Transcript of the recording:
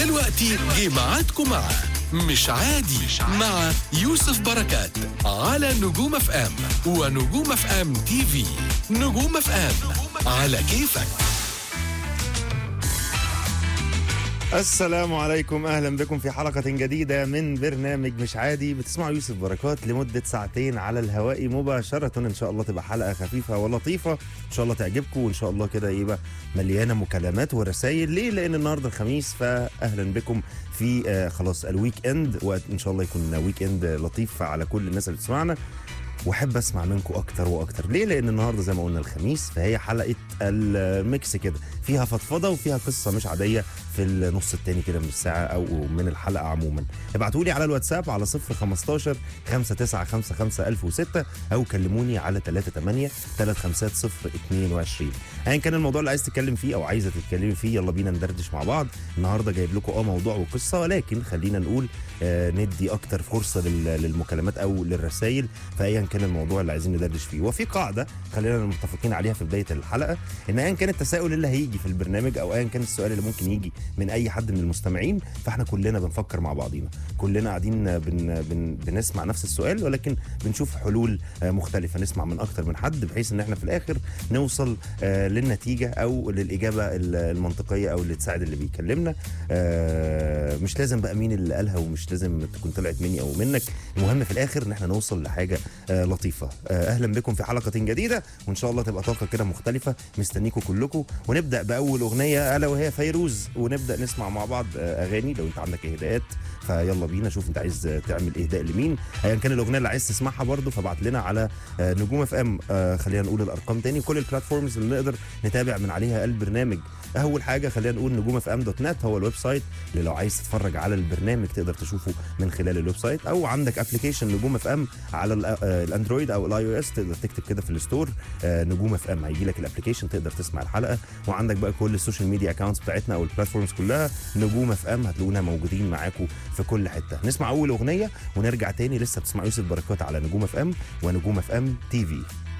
دلوقتي جه ميعادكم مع مش عادي مع يوسف بركات على نجوم اف ام ونجوم اف ام تي في نجوم اف ام على كيفك السلام عليكم اهلا بكم في حلقه جديده من برنامج مش عادي بتسمعوا يوسف بركات لمده ساعتين على الهواء مباشره ان شاء الله تبقى حلقه خفيفه ولطيفه ان شاء الله تعجبكم وان شاء الله كده يبقى مليانه مكالمات ورسائل ليه لان النهارده الخميس فاهلا بكم في آه خلاص الويك اند وان شاء الله يكون ويك اند لطيف على كل الناس اللي بتسمعنا واحب اسمع منكم اكتر واكتر ليه لان النهارده زي ما قلنا الخميس فهي حلقه الميكس كده فيها فضفضه وفيها قصه مش عاديه في النص التاني كده من الساعه او من الحلقه عموما ابعتوا لي على الواتساب على 015 5955006 او كلموني على 38 350 ايا كان الموضوع اللي عايز تتكلم فيه او عايزه تتكلمي فيه يلا بينا ندردش مع بعض النهارده جايب لكم اه موضوع وقصه ولكن خلينا نقول آه ندي اكتر فرصه لل- للمكالمات او للرسائل فايا كان الموضوع اللي عايزين ندردش فيه وفي قاعده خلينا متفقين عليها في بدايه الحلقه ان ايا كان التساؤل اللي هيجي في البرنامج او ايا كان السؤال اللي ممكن يجي من اي حد من المستمعين فاحنا كلنا بنفكر مع بعضينا كلنا قاعدين بن بن بنسمع نفس السؤال ولكن بنشوف حلول آه، مختلفه نسمع من اكتر من حد بحيث ان احنا في الاخر نوصل آه، للنتيجه او للاجابه ال- المنطقيه او اللي تساعد اللي بيكلمنا آه، مش لازم بقى مين اللي قالها ومش لازم تكون طلعت مني او منك المهم في الاخر ان احنا نوصل لحاجه آه، لطيفه آه، اهلا بكم في حلقه جديده وان شاء الله تبقى طاقه كده مختلفه مستنيكم كلكم ونبدا باول اغنيه الا وهي فيروز ونبدا نسمع مع بعض آه، اغاني لو انت عندك اهداءات فيلا بينا شوف انت عايز آه، تعمل اهداء لمين ايا كان الاغنيه اللي عايز تسمعها برضه فابعت لنا على آه، نجوم اف ام خلينا نقول الارقام تاني كل البلاتفورمز اللي نقدر نتابع من عليها البرنامج اول حاجه خلينا نقول نجوم اف ام دوت نت هو الويب سايت اللي لو عايز تتفرج على البرنامج تقدر تشوفه من خلال الويب سايت او عندك ابلكيشن نجوم اف ام على ال- آه، الاندرويد او الاي او اس تقدر تكتب كده في الستور آه، نجوم اف ام هيجي لك الابلكيشن تقدر تسمع الحلقه وعندك بقى كل السوشيال ميديا اكونتس بتاعتنا او البلاتفورمز كلها نجوم اف ام هتلاقونا موجودين معاكم في كل حته نسمع اول اغنيه ونرجع تاني لسه بتسمع يوسف بركات على نجوم اف ام ونجوم اف ام تي في